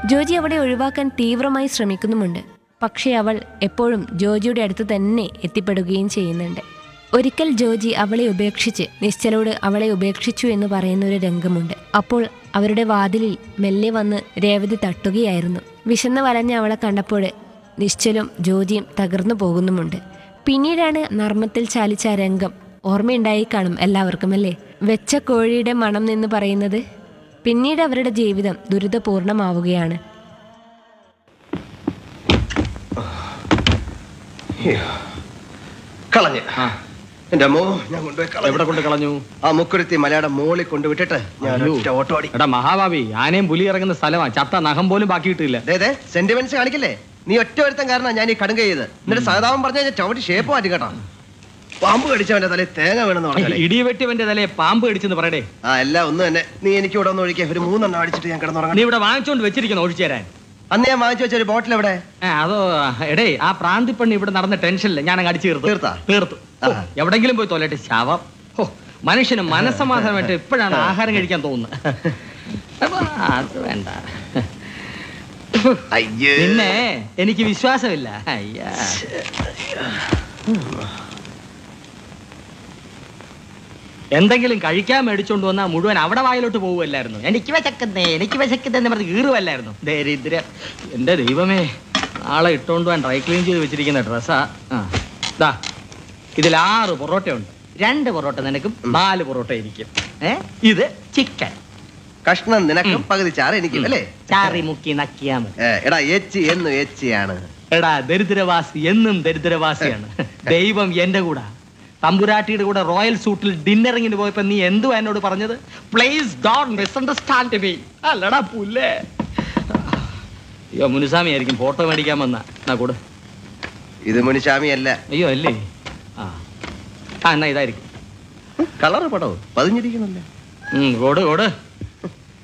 ജോജി അവളെ ഒഴിവാക്കാൻ തീവ്രമായി ശ്രമിക്കുന്നുമുണ്ട് പക്ഷേ അവൾ എപ്പോഴും ജോജിയുടെ അടുത്ത് തന്നെ എത്തിപ്പെടുകയും ചെയ്യുന്നുണ്ട് ഒരിക്കൽ ജോജി അവളെ ഉപേക്ഷിച്ച് നിശ്ചലോട് അവളെ ഉപേക്ഷിച്ചു എന്ന് പറയുന്ന ഒരു രംഗമുണ്ട് അപ്പോൾ അവരുടെ വാതിലിൽ മെല്ലെ വന്ന് രേവതി തട്ടുകയായിരുന്നു വിശന്ന് വലഞ്ഞ അവളെ കണ്ടപ്പോൾ നിശ്ചലും ജോജിയും തകർന്നു പോകുന്നുമുണ്ട് പിന്നീടാണ് നർമ്മത്തിൽ ചാലിച്ച ആ രംഗം ഓർമ്മയുണ്ടായി കാണും എല്ലാവർക്കും അല്ലേ വെച്ച കോഴിയുടെ മണം എന്ന് പറയുന്നത് പിന്നീട് അവരുടെ ജീവിതം ദുരിതപൂർണമാവുകയാണ് കളഞ്ഞ് എന്റെ അമ്മോ ഞാൻ കൊണ്ടുപോയി കളഞ്ഞു എവിടെ കൊണ്ട് കളഞ്ഞു ആ മുക്കുരുത്തി മലയുടെ മോളിൽ കൊണ്ടുവിട്ടിട്ട് ഞാൻ അയ്യോ. ഒറ്റ ഓട്ടോ അടി എടാ മഹാഭാവി ആനയും പുലി ഇറങ്ങുന്ന സ്ഥലമാ ചത്ത നഖം പോലും ബാക്കി കിട്ടില്ല അതെ സെന്റിമെന്റ്സ് കാണിക്കല്ലേ നീ ഒറ്റ ഒരുത്തൻ കാരണം ഞാൻ ഈ കടുങ്ക ചെയ്ത് എന്നിട്ട് സഹതാപം പറഞ്ഞ ഞാൻ ചവിട്ടി ഷേപ്പ് മാറ്റി കേട്ടോ പാമ്പ് കടിച്ചവന്റെ തലയിൽ തേങ്ങ വേണമെന്ന് പറഞ്ഞല്ലേ ഇടി വെട്ടിയവന്റെ തലയെ പാമ്പ് കടിച്ചെന്ന് പറയടേ ആ എല്ലാം ഒന്ന് തന്നെ നീ എനിക്ക് ഇവിടെ ഒന്ന് ഒഴിക്കേ ഒരു മൂന്നെണ്ണം അടിച്ചിട്ട് ഞാൻ കിടന്നുറങ്ങാം നീ ഇവിടെ വാങ്ങിച്ചോണ്ട് വെച്ചിരിക്കുന്നു ഒഴിച്ചു തരാൻ അന്ന് ഞാൻ വാങ്ങിച്ചു വെച്ച ഒരു ബോട്ടിൽ എവിടെ ഏ, അതോ എടേ ആ പ്രാന്തിപ്പണ്ണി ഇവിടെ നടന്ന ടെൻഷനില്ല ഞാൻ അങ്ങ് അടിച്ചു തീർത്തു തീർത്താ? തീർത്തു ഓ, ആഹാ. എവിടെങ്കിലും പോയി തോലട്ടെ ശവം ഓ മനുഷ്യന് മനസ്സമാധാനമായിട്ട് ഇപ്പോഴാണ് ആഹാരം കഴിക്കാൻ തോന്നുന്നത് അപ്പൊ അത് വേണ്ട അയ്യേ പിന്നെ എനിക്ക് വിശ്വാസമില്ല അയ്യാ എന്തെങ്കിലും കഴിക്കാൻ മേടിച്ചോണ്ട് വന്നാൽ മുഴുവൻ അവിടെ വായിലോട്ട് പോകുമല്ലായിരുന്നു എനിക്ക് വിശക്കുന്നേ എനിക്ക് വിശക്കുന്നേ എന്ന് പറഞ്ഞ് കീറുമല്ലായിരുന്നു ദരിദ്ര എന്റെ ദൈവമേ നാളെ ഇട്ടോണ്ട് പോകാൻ ഡ്രൈ ക്ലീൻ ചെയ്ത് വെച്ചിരിക്കുന്ന ഡ്രസ്സാ ആ ദാ ഇതിൽ ആറ് പൊറോട്ടയുണ്ട് രണ്ട് പൊറോട്ട നിനക്കും നാല് പൊറോട്ട ഇരിക്കും ഏ ഇത് ചിക്കൻ കഷ്ണം നിനക്കും പകുതി ചാറ് എനിക്കും അല്ലേ ചാറി മുക്കി നക്കിയാ മതി ഏ, എടാ എച്ച് എന്നും എച്ചിയാണ് എടാ ദരിദ്രവാസി എന്നും ദരിദ്രവാസിയാണ് ദൈവം എന്റെ കൂടെ തമ്പുരാട്ടിയുടെ കൂടെ റോയൽ സൂട്ടിൽ ഡിന്നറിങ്ങിന് പോയപ്പോ നീ എന്തുവാ എന്നോട് പറഞ്ഞത് പ്ലീസ് ഡോണ്ട് മിസ്അണ്ടർസ്റ്റാൻഡ് മീ അല്ലടാ പുല്ലേ അയ്യോ മുനുസ്വാമി ആയിരിക്കും ഫോട്ടോ മേടിക്കാൻ വന്ന എന്നാ കൂടെ ഇത് മുനിശാമി അല്ല അയ്യോ അല്ലേ ആ ആ എന്നാ ഇതായിരിക്കും കളറ് പടവും പതിഞ്ഞിരിക്കുന്നില്ല ഉം, കൊട് കൊട്